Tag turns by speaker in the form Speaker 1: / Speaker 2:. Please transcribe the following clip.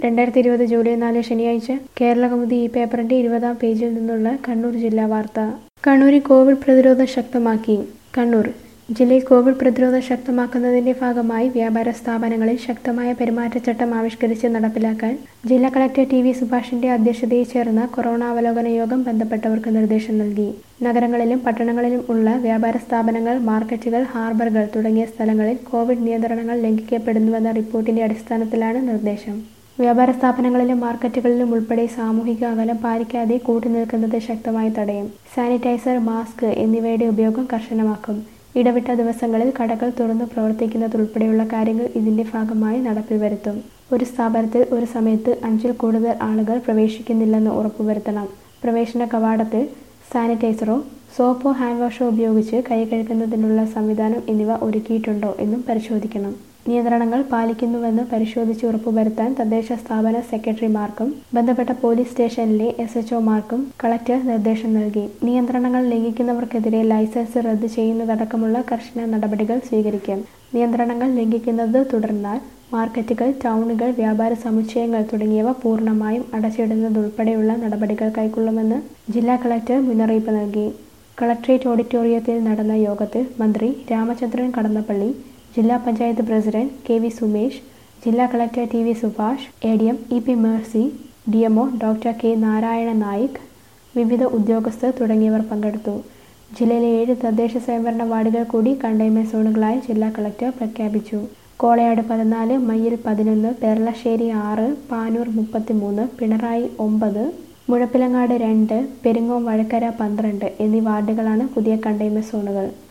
Speaker 1: രണ്ടായിരത്തി ഇരുപത് ജൂലൈ നാല് ശനിയാഴ്ച കേരളകൗമുദി ഈ പേപ്പറിന്റെ ഇരുപതാം പേജിൽ നിന്നുള്ള കണ്ണൂർ ജില്ലാ വാർത്ത കണ്ണൂരിൽ കോവിഡ് പ്രതിരോധം ശക്തമാക്കി കണ്ണൂർ ജില്ലയിൽ കോവിഡ് പ്രതിരോധം ശക്തമാക്കുന്നതിന്റെ ഭാഗമായി വ്യാപാര സ്ഥാപനങ്ങളിൽ ശക്തമായ പെരുമാറ്റച്ചട്ടം ആവിഷ്കരിച്ച് നടപ്പിലാക്കാൻ ജില്ലാ കളക്ടർ ടി വി സുഭാഷിന്റെ അധ്യക്ഷതയിൽ ചേർന്ന കൊറോണ അവലോകന യോഗം ബന്ധപ്പെട്ടവർക്ക് നിർദ്ദേശം നൽകി നഗരങ്ങളിലും പട്ടണങ്ങളിലും ഉള്ള വ്യാപാര സ്ഥാപനങ്ങൾ മാർക്കറ്റുകൾ ഹാർബറുകൾ തുടങ്ങിയ സ്ഥലങ്ങളിൽ കോവിഡ് നിയന്ത്രണങ്ങൾ ലംഘിക്കപ്പെടുന്നുവെന്ന റിപ്പോർട്ടിന്റെ അടിസ്ഥാനത്തിലാണ് നിർദ്ദേശം വ്യാപാര സ്ഥാപനങ്ങളിലും മാർക്കറ്റുകളിലും ഉൾപ്പെടെ സാമൂഹിക അകലം പാലിക്കാതെ കൂട്ടുനിൽക്കുന്നത് ശക്തമായി തടയും സാനിറ്റൈസർ മാസ്ക് എന്നിവയുടെ ഉപയോഗം കർശനമാക്കും ഇടവിട്ട ദിവസങ്ങളിൽ കടകൾ തുറന്നു പ്രവർത്തിക്കുന്നതുൾപ്പെടെയുള്ള കാര്യങ്ങൾ ഇതിന്റെ ഭാഗമായി നടപ്പിൽ വരുത്തും ഒരു സ്ഥാപനത്തിൽ ഒരു സമയത്ത് അഞ്ചിൽ കൂടുതൽ ആളുകൾ പ്രവേശിക്കുന്നില്ലെന്ന് ഉറപ്പുവരുത്തണം പ്രവേശന കവാടത്തിൽ സാനിറ്റൈസറോ സോപ്പോ ഹാൻഡ് വാഷോ ഉപയോഗിച്ച് കൈ കഴുകുന്നതിനുള്ള സംവിധാനം എന്നിവ ഒരുക്കിയിട്ടുണ്ടോ എന്നും പരിശോധിക്കണം നിയന്ത്രണങ്ങൾ പാലിക്കുന്നുവെന്ന് പരിശോധിച്ച് ഉറപ്പുവരുത്താൻ തദ്ദേശ സ്ഥാപന സെക്രട്ടറിമാർക്കും ബന്ധപ്പെട്ട പോലീസ് സ്റ്റേഷനിലെ എസ് എച്ച്ഒമാർക്കും കളക്ടർ നിർദ്ദേശം നൽകി നിയന്ത്രണങ്ങൾ ലംഘിക്കുന്നവർക്കെതിരെ ലൈസൻസ് റദ്ദ് ചെയ്യുന്നതടക്കമുള്ള കർശന നടപടികൾ സ്വീകരിക്കും നിയന്ത്രണങ്ങൾ ലംഘിക്കുന്നത് തുടർന്നാൽ മാർക്കറ്റുകൾ ടൗണുകൾ വ്യാപാര സമുച്ചയങ്ങൾ തുടങ്ങിയവ പൂർണ്ണമായും അടച്ചിടുന്നതുൾപ്പെടെയുള്ള നടപടികൾ കൈക്കൊള്ളുമെന്ന് ജില്ലാ കളക്ടർ മുന്നറിയിപ്പ് നൽകി കളക്ട്രേറ്റ് ഓഡിറ്റോറിയത്തിൽ നടന്ന യോഗത്തിൽ മന്ത്രി രാമചന്ദ്രൻ കടന്നപ്പള്ളി ജില്ലാ panchayat president K V Sumesh ജില്ലാ collector T V Subhash A D M E P Mercy D M O doctor K Narayana Naik വിവിധ ഉദ്യോഗസ്ഥർ തുടങ്ങിയവർ പങ്കെടുത്തു ജില്ലയിലെ ഏഴ് തദ്ദേശ സ്വയംഭരണ വാർഡുകൾ കൂടി കണ്ടെയ്ൻമെന്റ് സോണുകളായി ജില്ലാ കളക്ടർ പ്രഖ്യാപിച്ചു കോളയാട് പതിനാല് മയ്യിൽ പതിനൊന്ന് പെരളശ്ശേരി ആറ് പാനൂർ മുപ്പത്തിമൂന്ന് പിണറായി ഒമ്പത് മുഴപ്പിലങ്ങാട് രണ്ട് പെരിങ്ങോം വഴക്കര പന്ത്രണ്ട് എന്നീ വാർഡുകളാണ് പുതിയ കണ്ടെയ്ൻമെന്റ് സോണുകൾ